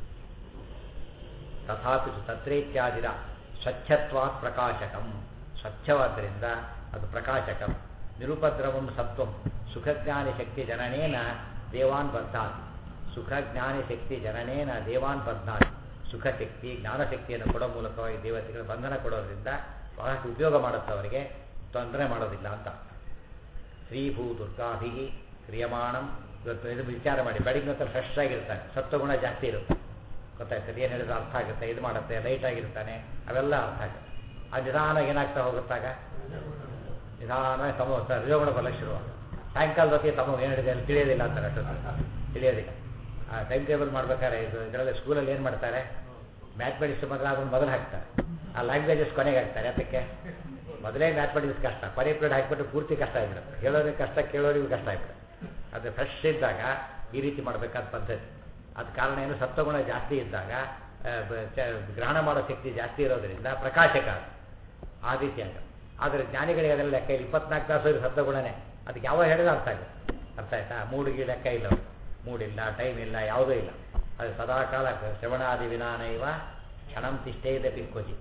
ತಥಾಪಿ ತತ್ರೇತ್ಯಾದಿರ ಸ್ವಚ್ಛತ್ವಾತ್ ಪ್ರಕಾಶಕಂ ಸ್ವಚ್ಛವಾದ್ದರಿಂದ ಅದು ಪ್ರಕಾಶಕಂ ನಿರುಪದ್ರವಂ ಸತ್ವಂ ಸುಖಜ್ಞಾನಿ ಶಕ್ತಿ ಜನನೇನ ದೇವಾನ್ ಬದ್ಧಾತಿ ಸುಖಜ್ಞಾನಿ ಶಕ್ತಿ ಜನನೇನ ದೇವಾನ್ ಬದ್ಧಾತಿ ಸುಖಶಕ್ತಿ ಜ್ಞಾನಶಕ್ತಿಯನ್ನು ಕೊಡೋ ಮೂಲಕವಾಗಿ ದೇವತೆಗಳ ಬಂಧನ ಕೊಡೋದ್ರಿಂದ ಬಹಳಷ್ಟು ಉಪಯೋಗ ಮಾಡುತ್ತೆ ಅವರಿಗೆ ತೊಂದರೆ ಮಾಡೋದಿಲ್ಲ ಅಂತ ಶ್ರೀಭೂ ದುರ್ಗಾಭಿ ಕ್ರಿಯಮಾಣಂ ಇವತ್ತು ಇದು ವಿಚಾರ ಮಾಡಿ ಬೆಳಗಿನ ಹೊತ್ತಲ್ಲಿ ಫ್ರೆಶ್ ಆಗಿರ್ತಾನೆ ಸತ್ವಗುಣ ಜಾಸ್ತಿ ಇರುತ್ತೆ ಗೊತ್ತಾಗ್ತದೆ ಏನು ಹೇಳಿದ್ರೆ ಅರ್ಥ ಆಗುತ್ತೆ ಇದು ಮಾಡುತ್ತೆ ಲೈಟ್ ಆಗಿರ್ತಾನೆ ಅವೆಲ್ಲ ಅರ್ಥ ಆಗುತ್ತೆ ಆ ನಿಧಾನ ಏನಾಗ್ತಾ ಹೋಗುತ್ತಾಗ ನಿಧಾನವಾಗಿ ತಮ್ಮ ರಜೋಗುಣ ಬಲ ಶುರು ಸಾಯಂಕಾಲದ ಹೊತ್ತಿಗೆ ತಮ್ಮ ಏನು ಹೇಳಿದೆ ಅಲ್ಲಿ ತಿಳಿಯೋದಿಲ್ಲ ಅಂತಾರೆ ಅಷ್ಟೊತ್ತು ತಿಳಿಯೋದಿಲ್ಲ ಆ ಟೈಮ್ ಟೇಬಲ್ ಮಾಡ್ಬೇಕಾದ್ರೆ ಇದು ಇದರಲ್ಲಿ ಸ್ಕೂಲಲ್ಲಿ ಏನು ಮಾಡ್ತಾರೆ ಮ್ಯಾಥಮೆಟಿಕ್ಸ್ ಮೊದಲು ಅದನ್ನು ಮೊದಲು ಹಾಕ್ತಾರೆ ಆ ಲ್ಯಾಂಗ್ವೇಜಸ್ ಕೊನೆಗೆ ಹಾಕ್ತಾರೆ ಅದಕ್ಕೆ ಮೊದಲೇ ಮ್ಯಾಥಮೆಟಿಕ್ಸ್ ಕಷ್ಟ ಕೊನೆ ಪೀರಿಯಡ್ ಹಾಕ್ಬಿಟ್ಟು ಪೂರ್ತಿ ಕಷ್ಟ ಆಗಿಬಿಡುತ್ತೆ ಹೇಳೋರಿಗೆ ಕಷ್ಟ ಕೇಳೋರಿಗೂ ಕಷ್ಟ ಆಗಿಬಿಡುತ್ತೆ ಅದು ಫ್ರೆಶ್ ಇದ್ದಾಗ ಈ ರೀತಿ ಮಾಡಬೇಕಾದ ಪದ್ಧತಿ ಅದು ಕಾರಣ ಏನು ಸತ್ವಗುಣ ಜಾಸ್ತಿ ಇದ್ದಾಗ ಆ, ಬ- ಚ- ಗ್ರಹಣ ಮಾಡೋ ಶಕ್ತಿ ಜಾಸ್ತಿ ಇರೋದರಿಂದ ಪ್ರಕಾಶಕ ಅದು. ಆ ರೀತಿ ಆಗ ಆದರೆ ಜ್ಞಾನಿಗಳಿಗೆ ಅದೆಲ್ಲ ಲೆಕ್ಕ ಇಲ್ಲ ಇಪ್ಪತ್ನಾಲ್ಕು ತಾಸು ಇರೋ ಸತ್ವಗುಣನೇ ಅದಕ್ಕೆ ಯಾವಾಗ ಹೇಳಿದ್ರೆ ಅರ್ಥ ಆಗುತ್ತೆ ಅರ್ಥ ಆಯ್ತಾ ಮೂಡಿಗೆ ಲೆಕ್ಕ ಇಲ್ಲ ಅವ್ರಿಗೆ. ಮೂಡಿಲ್ಲ ಟೈಮ್ ಇಲ್ಲ ಯಾವುದೂ ಇಲ್ಲ ಅದು ಸದಾಕಾಲ ಶ್ರವಣಾದಿ ವಿನಾನ ಇವ ಕ್ಷಣಂ ತಿಷ್ಟೇದ ಪಿಕ್ವಚಿತ್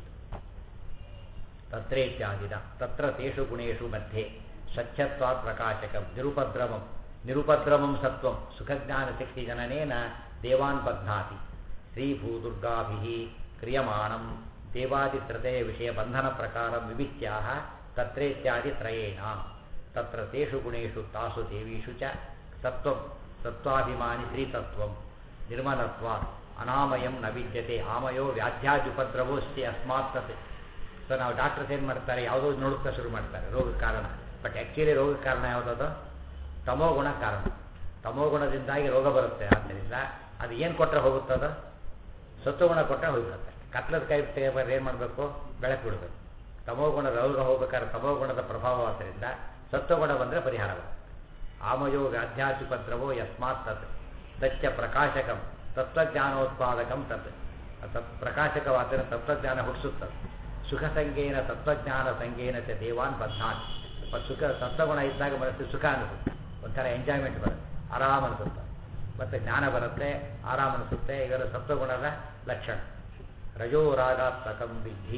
ತತ್ರೇತ್ಯಾದಿನ ತತ್ರ ತೇಷು ಗುಣೇಶು ಮಧ್ಯೆ ಸ್ವಚ್ಛತ್ವಾತ್ ಪ್ರಕಾಶಕಂ ನಿರುಪದ್ರವಂ ನಿರುಪದ್ರವಂ ಸತ್ವಂ ಸುಖಜ್ಞಾನಶಕ್ತಿ ಜನನೇನ ದೇವಾನ್ ಬಧ್ನಾತಿ ಶ್ರೀಭೂದುರ್ಗಾಭಿ ಕ್ರಿಯಮಾಣಂ ದೇವಾದಿತ್ರತೆಯ ವಿಷಯ ಬಂಧನ ಪ್ರಕಾರ ವಿವಿಚ್ಯಾಹ ತತ್ರೇತ್ಯಾದಿ ತ್ರಯೇಣ ತತ್ರ ತೇಷು ಗುಣೇಶು ತಾಸು ದೇವೀಷು ಚ ಸತ್ವಂ ಸತ್ವಾಭಿಮಾನಿ ಶ್ರೀತತ್ವಂ ನಿರ್ಮಲತ್ವ ಅನಾಮಯಂ ನ ವಿದ್ಯತೆ ಆಮಯೋ ವ್ಯಾಧ್ಯಾದ್ಯುಪದ್ರವೋಸ್ತಿ ಅಸ್ಮಾತ್ ತತ್ ಸೊ ನಾವು ಡಾಕ್ಟರ್ಸ್ ಏನು ಮಾಡ್ತಾರೆ ಯಾವುದೋ ನೋಡುತ್ತಾ ಶುರು ಮಾಡ್ತಾರೆ ರೋಗದ ಕಾರಣ ಬಟ್ ಆ್ಯಕ್ಚುಲಿ ರೋಗದ ಕಾರಣ ಯಾವುದದು ತಮೋಗುಣ ಕಾರಣ ತಮೋಗುಣದಿಂದಾಗಿ ರೋಗ ಬರುತ್ತೆ ಆದ್ದರಿಂದ ಅದು ಏನು ಕೊಟ್ಟರೆ ಹೋಗುತ್ತದ ಸತ್ವಗುಣ ಕೊಟ್ಟರೆ ಹೋಗುತ್ತೆ ಕತ್ಲದ ಕೈ ತೆಗೆಬಾರ್ದು ಏನು ಮಾಡಬೇಕು ಬೆಳಕು ಬಿಡಬೇಕು ತಮೋಗುಣ ರೋಗ ಹೋಗ್ಬೇಕಾದ್ರೆ ತಮೋಗುಣದ ಪ್ರಭಾವವಾದ್ದರಿಂದ ಸತ್ವಗುಣ ಬಂದರೆ ಪರಿಹಾರ ಬರುತ್ತೆ ಆಮಯೋ ವ್ಯಾಧ್ಯಾತ್ಯುಪದ್ರವೋ ಯಸ್ಮಾತ್ ತತ್ ತಚ್ಚ ಪ್ರಕಾಶಕಂ ತತ್ವಜ್ಞಾನೋತ್ಪಾದಕಂ ತತ್ ತತ್ ಪ್ರಕಾಶಕವಾದ ತತ್ವಜ್ಞಾನ ಹುಟ್ಟಿಸುತ್ತದೆ ಸುಖ ಸಂಗೇನ ತತ್ವಜ್ಞಾನ ಸಂಗೇನ ಚ ದೇವಾನ್ ಬದ್ಧಾನ್ ಮತ್ತು ಸುಖ ಸತ್ವಗುಣ ಇದ್ದಾಗ ಮನಸ್ಸು ಸುಖ ಅನಿಸುತ್ತೆ ಒಂಥರ ಎಂಜಾಯ್ಮೆಂಟ್ ಬರುತ್ತೆ ಆರಾಮ ಅನಿಸುತ್ತೆ ಮತ್ತು ಜ್ಞಾನ ಬರುತ್ತೆ ಆರಾಮ ಅನಿಸುತ್ತೆ ಇದರ ಸತ್ವಗುಣದ ಲಕ್ಷಣ ರಜೋ ರಾಗಾತ್ಮಕಂ ವಿಧಿ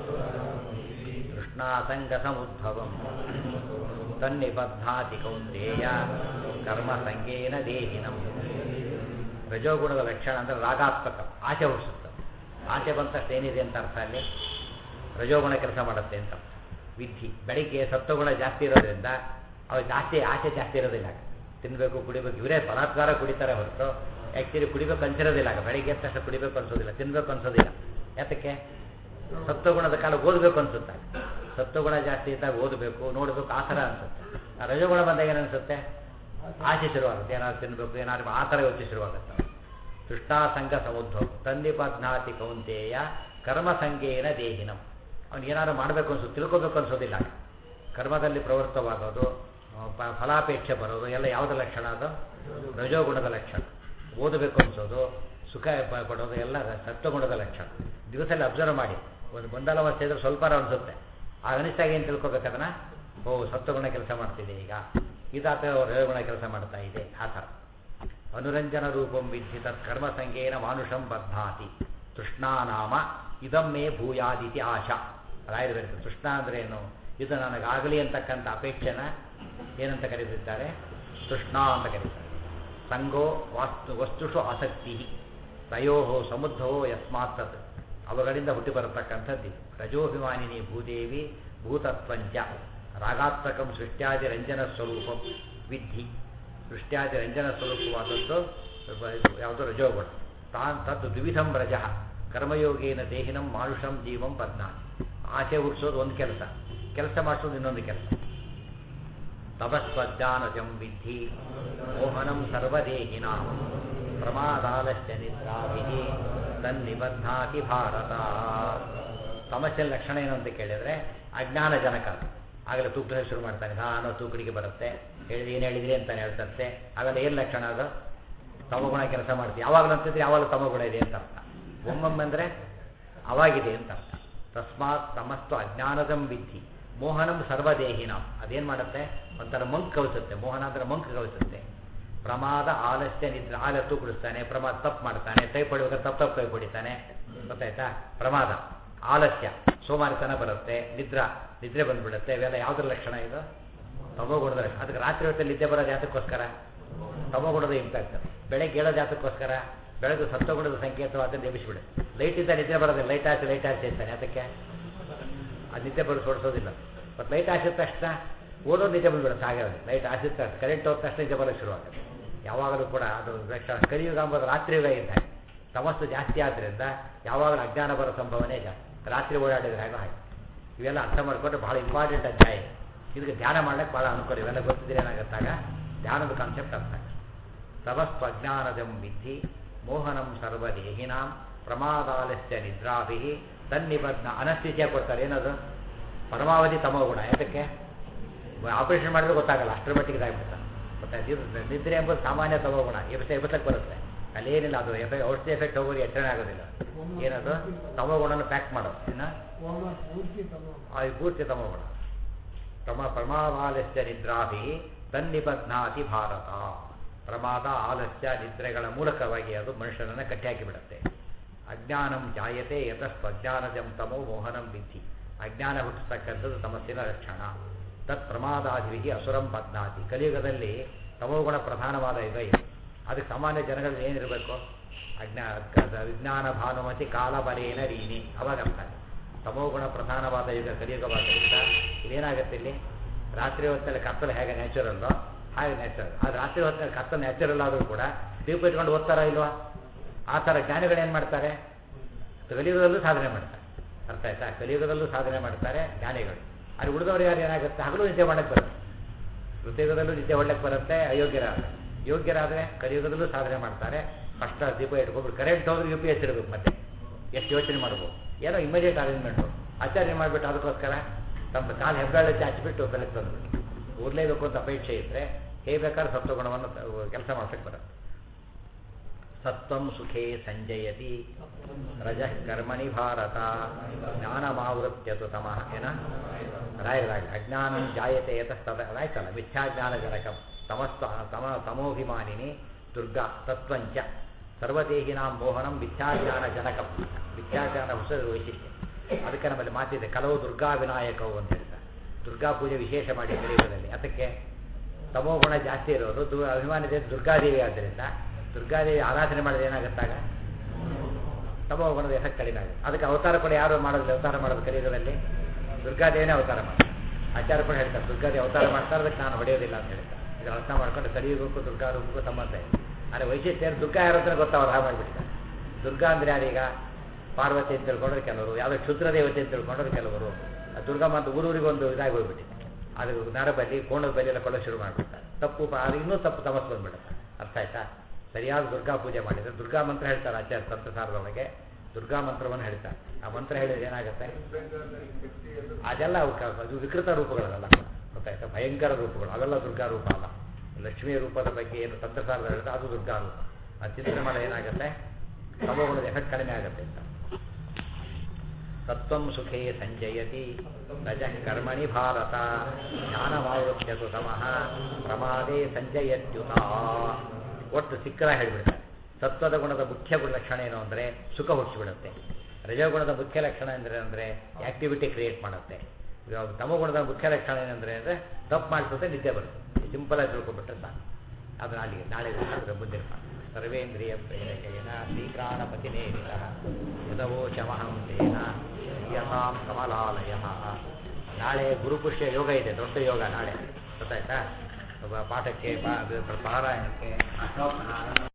ಕೃಷ್ಣಾಸಂಗ ಸಮುದ್ಭವಂ ತನ್ನಿಬದ್ಧಾತಿ ಕೌಂತೇಯ ಕರ್ಮ ಸಂಗೇನ ದೇಹಿನಂ ರಜೋಗುಣದ ಲಕ್ಷಣ ಅಂದರೆ ರಾಗಾತ್ಮಕ ಆಸೆ ಹುಟ್ಟಿಸುತ್ತೆ ಆಸೆ ಬಂತಷ್ಟು ಏನಿದೆ ಅಂತ ಅರ್ಥ ಅಲ್ಲಿ ರಜೋಗುಣ ಕೆಲಸ ಮಾಡುತ್ತೆ ಅಂತ ವಿಧಿ ಬೆಳಿಗ್ಗೆ ಸತ್ವಗುಣ ಜಾಸ್ತಿ ಇರೋದ್ರಿಂದ ಅವು ಜಾಸ್ತಿ ಆಸೆ ಜಾಸ್ತಿ ಇರೋದಿಲ್ಲ ತಿನ್ನಬೇಕು ಕುಡಿಬೇಕು ಇವರೇ ಬಲಾತ್ಕಾರ ಕುಡಿತಾರೆ ಹೊರತು ಆ್ಯಕ್ಚುಲಿ ಕುಡಿಬೇಕು ಅನ್ಸಿರೋದಿಲ್ಲ ಆಗ ಬೆಳಿಗ್ಗೆ ಎದ್ದ ತಕ್ಷಣ ಕುಡಿಬೇಕು ಅನ್ಸೋದಿಲ್ಲ ತಿನ್ನಬೇಕು ಅನ್ಸೋದಿಲ್ಲ ಯಾತಕ್ಕೆ ಸತ್ವಗುಣದ ಕಾಲ ಓದಬೇಕು ಅನ್ಸುತ್ತೆ ಸತ್ವಗುಣ ಜಾಸ್ತಿ ಇದ್ದಾಗ ಓದಬೇಕು ನೋಡಬೇಕು ಆ ಥರ ಅನ್ಸುತ್ತೆ ಆ ರಜೋಗುಣ ಬಂದಾಗ ಏನು ಅನ್ಸುತ್ತೆ ಆಸೆ ಶುರುವಾಗುತ್ತೆ ಏನಾದ್ರು ತಿನ್ನಬೇಕು ಏನಾದ್ರು ಆ ಥರ ಯೋಚನೆ ಶುರುವಾಗುತ್ತೆ ಕೃಷ್ಣಾಸಂಗ ಸಮುದ್ಭವ ತಂದಿ ಪದ್ನಾತಿ ಕೌಂತೇಯ ಕರ್ಮ ಸಂಗೇನ ದೇಹಿನಂ ಅವ್ನು ಏನಾದ್ರು ಮಾಡಬೇಕು ಅನ್ಸೋದು ತಿಳ್ಕೊಬೇಕು ಅನ್ಸೋದಿಲ್ಲ ಕರ್ಮದಲ್ಲಿ ಪ್ರವೃತ್ತವಾಗೋದು ಪ- ಫಲಾಪೇಕ್ಷೆ ಬರೋದು ಎಲ್ಲ ಯಾವುದ ಲಕ್ಷಣ ಅದು ರಜೋಗುಣದ ಲಕ್ಷಣ ಓದಬೇಕು ಅನ್ಸೋದು ಸುಖ ಪ- ಪಡೋದು ಎಲ್ಲ ಸತ್ವಗುಣದ ಲಕ್ಷಣ ದಿವಸದಲ್ಲಿ ಅಬ್ಸರ್ವ್ ಮಾಡಿ ಒಂದು ಗೊಂದಲವಸ್ಥೆ ಇದ್ರೆ ಸ್ವಲ್ಪ ಅನಿಸುತ್ತೆ ಆ ಅನಿಸ್ತಾಗ ಏನು ತಿಳ್ಕೊಬೇಕು ಅದನ್ನ ಓ ಸತ್ವಗುಣ ಕೆಲಸ ಮಾಡ್ತಿದೆ ಈಗ ಇದಾತ ರಜೋಗುಣ ಕೆಲಸ ಮಾಡ್ತಾ ಇದೆ ಆ ಥರ ಅನುರಂಜನ ರೂಪಂ ವಿಧಿ ತತ್ ಕರ್ಮ ಸಂಗೇನ ಮಾನುಷಂ ಬದ್ಧಾತಿ ತೃಷ್ಣಾನಾಮ ಇದಂ ಮೇ ಭೂಯಾದಿತಿ ಆಶಾ ರಾಯರು ತೃಷ್ಣ ಅಂದ್ರೆ ಏನು ಇದು ನನಗಾಗಲಿ ಅಂತಕ್ಕಂಥ ಅಪೇಕ್ಷೆನ ಏನಂತ ಕರೀತಿದ್ದಾರೆ ತೃಷ್ಣ ಅಂತ ಕರೀತಾರೆ ಸಂಗೋ ವಾಸ್ತು ವಸ್ತುಷು ಆಸಕ್ತಿ ತಯೋ ಸಮುದ್ರವೋ ಯಸ್ಮಾತ್ ತತ್ ಅವುಗಳಿಂದ ಹುಟ್ಟಿ ಬರತಕ್ಕಂಥದ್ದು ಇದು. ರಜೋಭಿಮಾನಿನಿ ಭೂದೇವಿ ಭೂತತ್ವಂಚ ರಾಗಾತ್ಮಕಂ ಸೃಷ್ಟ್ಯಾದಿ ರಂಜನ ಸ್ವರೂಪಂ ವಿಧಿ ಸೃಷ್ಟ್ಯಾದಿ ರಂಜನ ಸ್ವರೂಪವಾದದ್ದು ಯಾವುದೋ ರಜೋಗುಣ ತಾನ್ ತತ್ ದ್ವಿಧಂ ರಜ ಕರ್ಮಯೋಗೇನ ದೇಹಿನಂ ಮಾನುಷಂ ಜೀವಂ ಪದ್ನ ಆಸೆ ಹುಟ್ಟಿಸೋದು ಒಂದು ಕೆಲಸ ಕೆಲಸ ಮಾಡಿಸೋದು ಇನ್ನೊಂದು ಕೆಲಸ ತಪಸ್ವಜ್ಞಾನಜಂ ವಿದ್ಧಿ ಮೋಹನಂ ಸರ್ವದೇಹಿನ ಪ್ರಮಾದಾಲಶ್ಚ ನಿದ್ರಾಭಿ ತನ್ನಿಬದ್ಧಾತಿ ಭಾರತ ಸಮಸ್ಯೆ ಲಕ್ಷಣ ಏನು ಅಂತ ಕೇಳಿದ್ರೆ ಅಜ್ಞಾನ ಜನಕ ಆಗಲೇ ತೂಕ ಶುರು ಮಾಡ್ತಾನೆ ನಾನು ತೂಕಡಿಗೆ ಬರುತ್ತೆ ಹೇಳಿದ್ರೆ ಏನು ಹೇಳಿದ್ರಿ ಅಂತಾನೆ ಹೇಳ್ತಂತೆ ಆಗಲ್ಲ ಏನು ಲಕ್ಷಣ ಅದು ತಮಗುಣ ಕೆಲಸ ಮಾಡ್ತೀವಿ ಯಾವಾಗಲೂ ಅಂತಿದ್ರೆ ಯಾವಾಗಲೂ ತಮಗುಣ ಇದೆ ಅಂತ ಅರ್ಥ ಒಮ್ಮೊಮ್ಮೆ ಅಂದರೆ ಅವಾಗಿದೆ ಅಂತ ಅರ್ಥ ತಸ್ಮಾತ್ ತಮಸ್ತು ಅಜ್ಞಾನದಂ ವಿಧಿ ಮೋಹನಂ ಸರ್ವದೇಹಿನ ಅದೇನು ಮಾಡುತ್ತೆ ಒಂಥರ ಮಂಕ್ ಕವಿಸುತ್ತೆ ಮೋಹನ ಅಂದ್ರೆ ಮಂಕ್ ಕವಿಸುತ್ತೆ ಪ್ರಮಾದ ಆಲಸ್ಯ ನಿದ್ರೆ ಆಲ ತೂಕಡಿಸ್ತಾನೆ ಪ್ರಮಾದ ತಪ್ಪು ಮಾಡ್ತಾನೆ ಕೈ ಪಡುವಾಗ ತಪ್ಪು ತಪ್ಪು ಕೈ ಹೊಡಿತಾನೆ ಗೊತ್ತಾಯ್ತಾ ಪ್ರಮಾದ ಆಲಸ್ಯ ಸೋಮಾರಿತನ ಬರುತ್ತೆ ನಿದ್ರಾ ನಿದ್ರೆ ಬಂದ್ಬಿಡುತ್ತೆ ಇವೆಲ್ಲ ಯಾವುದ್ರ ಲಕ್ಷಣ ಇದು ತಮೋಗುಣದ ಲಕ್ಷಣ ಅದಕ್ಕೆ ರಾತ್ರಿ ಹೊತ್ತಲ್ಲಿ ನಿದ್ದೆ ಬರೋದು ಯಾತಕ್ಕೋಸ್ಕರ ತಮೋಗುಣದ ಇಂಪ್ಯಾಕ್ಟ್ ಬೆಳಗ್ಗೆ ಹೇಳೋದು ಯಾತಕ್ಕೋಸ್ಕರ ಬೆಳಗ್ಗೆ ಸತ್ವಗುಣದ ಸಂಕೇತ ಅದನ್ನು ಎಬ್ಬಿಸ್ಬಿಡುತ್ತೆ ಲೈಟ್ ಇದ್ದ ನಿದ್ದೆ ಬರೋದಿಲ್ಲ ಲೈಟ್ ಹಾಕಿ ಲೈಟ್ ಹಾಕಿ ಅಂತಾನೆ ಅದಕ್ಕೆ ಅದು ನಿದ್ದೆ ಬರೋ ಸೋಡಿಸೋದಿಲ್ಲ ಮತ್ತು ಲೈಟ್ ಹಾಸಿದ ತಕ್ಷಣ ಓಡೋ ನಿದ್ದೆ ಬಂದ್ಬಿಡುತ್ತೆ ಹಾಗೆ ಲೈಟ್ ಹಾಸಿದ ತಕ್ಷಣ ಕರೆಂಟ್ ಹೋದ ತಕ್ಷಣ ನಿದ್ದೆ ಬರೋಕ್ಕೆ ಶುರುವಾಗುತ್ತೆ ಯಾವಾಗಲೂ ಕೂಡ ಅದು ಲಕ್ಷಣ ಕಲಿಯುಗ ಅಂಬೋದು ರಾತ್ರಿ ಯುಗ ಇದ್ದ ಹಾಗೆ ಸಮಸ್ಯೆ ಜಾಸ್ತಿ ಆದ್ದರಿಂದ ಯಾವಾಗಲೂ ಅಜ್ಞಾನ ಬರೋ ಸಂಭವನೆ ಜಾಸ್ತಿ ರಾತ್ರಿ ಓಡಾಡಿದ್ರೆ ಹಾಗೆ ಹಾಗೆ ಇವೆಲ್ಲ ಅರ್ಥ ಮಾಡಿಕೊಂಡ್ರೆ ಬಹಳ ಇಂಪಾರ್ಟೆಂಟ್ ಅಧ್ಯಾಯ ಇದಕ್ಕೆ ಧ್ಯಾನ ಮಾಡಕ್ಕೆ ಭಾಳ ಅನುಕೂಲ ಇವೆಲ್ಲ ಗೊತ್ತಿದ್ರೆ ಏನಾಗುತ್ತಾಗ ಧ್ಯಾನದ ಕಾನ್ಸೆಪ್ಟ್ ಅರ್ಥ ತಪಸ್ವಜ್ಞಾನದಂ ವಿಧಿ ಮೋಹನಂ ಸರ್ವದೇಹಿನಾಂ ಪ್ರಮಾದಾಲಸ್ಯ ನಿದ್ರಾಭಿ ತನ್ನಿಬದ್ನ ಅನಸ್ಥಿತಿಯ ಕೊಡ್ತಾರೆ ಏನದು ಪರಮಾವಧಿ ತಮೋಗುಣ ಯಾತಕ್ಕೆ ಆಪರೇಷನ್ ಮಾಡಿದ್ರೆ ಗೊತ್ತಾಗಲ್ಲ ಅಷ್ಟರ ಮಟ್ಟಿಗೆ ಇದಾಗ್ಬಿಡ್ತಾರೆ ಗೊತ್ತಾಯ್ತು ನಿದ್ರೆ ಎಂಬುದು ಸಾಮಾನ್ಯ ತಮೋಗುಣ ಎಬ್ಸ ಎಬ್ಸಕ್ಕೆ ಬರುತ್ತೆ ಅಲ್ಲೇನಿಲ್ಲ ಅದು ಎಫೆಕ್ಟ್ ಔಷಧಿ ಎಫೆಕ್ಟ್ ಹೋಗೋದು ಎಚ್ಚರಣೆ ಆಗೋದಿಲ್ಲ ಏನದು ತಮೋಗುಣನ ಪ್ಯಾಕ್ ಮಾಡೋದು ಏನ ಅದು ಪೂರ್ತಿ ತಮೋಗುಣ ತಮ ಪ್ರಮಾದಾಲಸ್ಯ ನಿದ್ರಾಭಿ ತನ್ನಿಬದ್ನಾತಿ ಭಾರತ ಪ್ರಮಾದ ಆಲಸ್ಯ ನಿದ್ರೆಗಳ ಮೂಲಕವಾಗಿ ಅದು ಮನುಷ್ಯನನ್ನು ಕಟ್ಟಿಹಾಕಿಬಿಡುತ್ತೆ ಅಜ್ಞಾನಂ ಜಾಯತೆ ಯತಸ್ತು ಅಜ್ಞಾನಜಂ ತಮೋ ಮೋಹನಂ ವಿಧಿ ಅಜ್ಞಾನ ಹುಟ್ಟಿಸ್ತಕ್ಕಂಥದ್ದು ತಮಸ್ಸಿನ ಲಕ್ಷಣ ತತ್ ಪ್ರಮಾದಾದಿವಿಹಿ ಅಸುರಂ ಬದ್ನಾತಿ ಕಲಿಯುಗದಲ್ಲಿ ತಮೋಗುಣ ಪ್ರಧಾನವಾದ ಯುಗ ಇದು ಅದಕ್ಕೆ ಸಾಮಾನ್ಯ ಜನಗಳಲ್ಲಿ ಏನಿರಬೇಕು ಅಜ್ಞಾ ವಿಜ್ಞಾನ ಭಾನುಮತಿ ಕಾಲಬಲೇನ ರೀನಿ ಅವಾಗ ಅರ್ಥ ತಮೋಗುಣ ಪ್ರಧಾನವಾದ ಯುಗ ಕಲಿಯುಗವಾದ್ದರಿಂದ ಇದೇನಾಗುತ್ತೆ ಇಲ್ಲಿ ರಾತ್ರಿ ಹೊತ್ತಲ್ಲಿ ಕತ್ತಲು ಹೇಗೆ ನ್ಯಾಚುರಲ್ಲೋ ಹಾಗೆ ನ್ಯಾಚುರಲ್ ಆದರೆ ರಾತ್ರಿ ಹೊತ್ತಲ್ಲಿ ಕತ್ತಲು ನ್ಯಾಚುರಲ್ ಆದರೂ ಕೂಡ ದೀಪ ಇಟ್ಕೊಂಡು ಓದ್ತಾರ ಇಲ್ವಾ ಆ ಥರ ಜ್ಞಾನಿಗಳು ಏನು ಮಾಡ್ತಾರೆ ಕಲಿಯುಗದಲ್ಲೂ ಸಾಧನೆ ಮಾಡ್ತಾರೆ ಅರ್ಥ ಆಯ್ತಾ ಕಲಿಯುಗದಲ್ಲೂ ಸಾಧನೆ ಮಾಡ್ತಾರೆ ಜ್ಞಾನಿಗಳು ಅಲ್ಲಿ ಉಳಿದವರು ಯಾರು ಏನಾಗುತ್ತೆ ಹಗಲು ನಿದ್ದೆ ಮಾಡಕ್ಕೆ ಬರುತ್ತೆ ಕೃತಯುಗದಲ್ಲೂ ನಿದ್ದೆ ಹೊಡ್ಲಕ್ಕೆ ಬರುತ್ತೆ ಅಯೋಗ್ಯರಾದರೆ ಯೋಗ್ಯರಾದರೆ ಕಲಿಯುಗದಲ್ಲೂ ಸಾಧನೆ ಮಾಡ್ತಾರೆ ಫಸ್ಟ್ ದೀಪ ಇಟ್ಕೊಂಡ್ಬಿಟ್ಟು ಕರೆಂಟ್ ಹೋದ್ರೆ ಯು ಪಿ ಎಸ್ ಇರಬೇಕು ಮತ್ತೆ ಎಷ್ಟು ಯೋಚನೆ ಮಾಡ್ಬೋದು ಏನೋ ಇಮಿಡಿಯೇಟ್ ಅರೇಂಜ್ಮೆಂಟು ಆಚರಣೆ ಮಾಡಿಬಿಟ್ಟು ಅದಕ್ಕೋಸ್ಕರ ತಮ್ಮ ಕಾಲು ಹೆಬ್ಬೆಳ್ಳ ಚಾಚಿಬಿಟ್ಟು ಬೆಲೆಗೆ ತಂದುಬಿಟ್ಟು ಓದಲೇಬೇಕು ಅಂತ ಅಪೇಕ್ಷೆ ಇದ್ದರೆ ಹೇಗೆ ಬೇಕಾದ್ರೆ ಸತ್ವಗುಣವನ್ನು ಕೆಲಸ ಮಾಡ್ಸಕ್ಕೆ ಬರುತ್ತೆ ಸತ್ವಂ ಸುಖೇ ಸಂಜಯತಿ ರಜಃ ಕರ್ಮಣಿ ಭಾರತ ಜ್ಞಾನಮಾವೃತ್ಯತು ತಮಃ ಏನ ರಾಯರಾಗ ಅಜ್ಞಾನಂ ಜಾಯತೆ ಯತಸ್ತದ ಆಯ್ತಲ್ಲ ಮಿಥ್ಯಾಜ್ಞಾನ ಜನಕಂ ತಮಸ್ತ ತಮ ತಮೋಭಿಮಾನಿನಿ ದುರ್ಗಾ ತತ್ವಂಚ ಸರ್ವದೇಹಿನಾಂ ಮೋಹನಂ ಮಿಥ್ಯಾಜ್ಞಾನ ಜನಕಂ ಮಿಥ್ಯಾಜ್ಞಾನ ಹೊಸ ವೈಶಿಷ್ಟ್ಯ ಅದಕ್ಕೆ ನಮ್ಮಲ್ಲಿ ಮಾತಿದೆ ಕೆಲವು ದುರ್ಗಾ ವಿನಾಯಕವು ಅಂತ ಹೇಳ್ತಾರೆ ದುರ್ಗಾ ಪೂಜೆ ವಿಶೇಷ ಮಾಡಿ ಕಲಿಯುಗದಲ್ಲಿ ಅದಕ್ಕೆ ತಮೋಗುಣ ಜಾಸ್ತಿ ಇರೋದು ದು ಅಭಿಮಾನಿದೆ ದುರ್ಗಾದೇವಿ ಆದ್ದರಿಂದ ದುರ್ಗಾದೇವಿ ಆರಾಧನೆ ಮಾಡಿದ್ರೆ ಏನಾಗುತ್ತಾಗ ತಮೋಗುಣದ ಎಫೆಕ್ಟ್ ಕಡಿಮೆ ಆಗುತ್ತೆ ಅದಕ್ಕೆ ಅವತಾರ ಕೂಡ ಯಾರು ಮಾಡೋದು ಅವತಾರ ಮಾಡೋದು ಕಲಿಯುಗದಲ್ಲಿ ದುರ್ಗಾದೇವಿನೇ ಅವತಾರ ಮಾಡಿ ಆಚಾರ ಕೂಡ ಹೇಳ್ತಾರೆ ದುರ್ಗಾದೇವಿ ಅವತಾರ ಮಾಡ್ತಾರೆ ಅದಕ್ಕೆ ನಾನು ಹೊಡೆಯೋದಿಲ್ಲ ಅಂತ ಹೇಳ್ತಾರೆ ಇದು ಅರ್ಥ ಮಾಡ್ಕೊಂಡು ಕಲಿಯುಗಕ್ಕೂ ದುರ್ಗಾ ರೂಪಕ್ಕೂ ಸಂಬಂಧ ಇದೆ ಆದರೆ ವೈಶಿಷ್ಟ್ಯ ಏನು ದುರ್ಗಾ ಯಾರು ಅಂತ ಗೊತ್ತವ್ರು ಹಾಗೆ ಮಾಡಿಬಿಡ್ತಾರೆ ದುರ್ಗಾ ಅಂದರೆ ಯಾರೀಗ ಪಾರ್ವತಿ ಅಂತ ತಿಳ್ಕೊಂಡ್ರೆ ಕೆಲವರು ಯಾವುದೋ ಕ್ಷುದ್ರ ದೇವತೆ ಅಂತ ತಿಳ್ಕೊಂಡ್ರೆ ಕೆಲವರು ದುರ್ಗಮ್ಮ ಅಂತ ಊರೂರಿಗೆ ಒಂದು ಇದಾಗಿ ಹೋಗ್ಬಿಟ್ಟಿದೆ ಅದು ನರಬಲಿ ಕೋಣದ ಬಲಿ ಎಲ್ಲ ಕೊಳ್ಳೋ ಶುರು ಮಾಡಿಬಿಡ್ತಾರೆ ತಪ್ಪು ಅದು ಇನ್ನೂ ತಪ್ಪು ತಮಸ್ ಬಂದ್ಬಿಡುತ್ತೆ ಅರ್ಥ ಆಯ್ತಾ ಸರಿಯಾದ ದುರ್ಗಾ ಪೂಜೆ ಮಾಡಿದರೆ ದುರ್ಗಾ ಮಂತ್ರ ಹೇಳ್ತಾರೆ ಆಚಾರ್ಯ ತಂತ್ರಸಾರದೊಳಗೆ ದುರ್ಗಾ ಮಂತ್ರವನ್ನು ಹೇಳ್ತಾರೆ ಆ ಮಂತ್ರ ಹೇಳಿದ್ರೆ ಏನಾಗುತ್ತೆ ಅದೆಲ್ಲ ಅದು ವಿಕೃತ ರೂಪಗಳಲ್ಲ ಗೊತ್ತಾಯ್ತಾ ಭಯಂಕರ ರೂಪಗಳು ಅವೆಲ್ಲ ದುರ್ಗಾ ರೂಪ ಅಲ್ಲ ಲಕ್ಷ್ಮಿಯ ರೂಪದ ಬಗ್ಗೆ ಏನು ತಂತ್ರಸಾರದ ಹೇಳಿದ್ರೆ ಅದು ದುರ್ಗಾ ರೂಪ ಆ ಚಿಂತನೆ ಮಾಡೋದು ಏನಾಗುತ್ತೆ ತಮೋಗುಣದ ಎಫೆಕ್ಟ್ ಕಡಿಮೆ ಆಗುತ್ತೆ ಅಂತ ತತ್ವಂ ಸುಖೇ ಸಂಜಯತಿ ರಜಃ ಕರ್ಮಣಿ ಭಾರತ ಜ್ಞಾನಮಾವೃತ್ಯತು ತಮಃ ಪ್ರಮಾದೇ ಸಂಜಯತ್ಯುತ ಒಟ್ಟು ಸಿಕ್ಕರ ಹೇಳಿಬಿಡ್ತಾರೆ ಸತ್ವದ ಗುಣದ ಮುಖ್ಯ ಗುಣ ಲಕ್ಷಣ ಏನು ಅಂದರೆ ಸುಖ ಹುಟ್ಟಿಸಿಬಿಡುತ್ತೆ ರಜೋಗುಣದ ಮುಖ್ಯ ಲಕ್ಷಣ ಅಂದರೆ ಅಂದರೆ ಆ್ಯಕ್ಟಿವಿಟಿ ಕ್ರಿಯೇಟ್ ಮಾಡುತ್ತೆ ಇವಾಗ ತಮಗುಣದ ಮುಖ್ಯ ಲಕ್ಷಣ ಏನಂದರೆ ಅಂದರೆ ತಪ್ಪು ಮಾಡಿಸುತ್ತೆ ನಿದ್ದೆ ಬರುತ್ತೆ ಸಿಂಪಲ್ ಆಗಿ ತಿಳ್ಕೊಬಿಟ್ರೆ ಸಾಕು ಅದನ್ನ ಅಲ್ಲಿಗೆ ನಾಳೆ ಅದರ ಮುಂದಿನ ಸರ್ವೇಂದ್ರಿಯ ಪ್ರೇರಕೇನ ಶ್ರೀಪ್ರಾಣಪತಿನೇರಿತ ಯದವೋ ಶಮಹಂ ತೇನ ಯಥಾಂ ಕಮಲಾಲಯ ನಾಳೆ ಗುರುಪುಷ್ಯ ಯೋಗ ಇದೆ ದೊಡ್ಡ ಯೋಗ ನಾಳೆ ಗೊತ್ತಾಯ್ತಾ ಪಾಠಕ್ಕೆ ಪಾರಾಯಣಕ್ಕೆ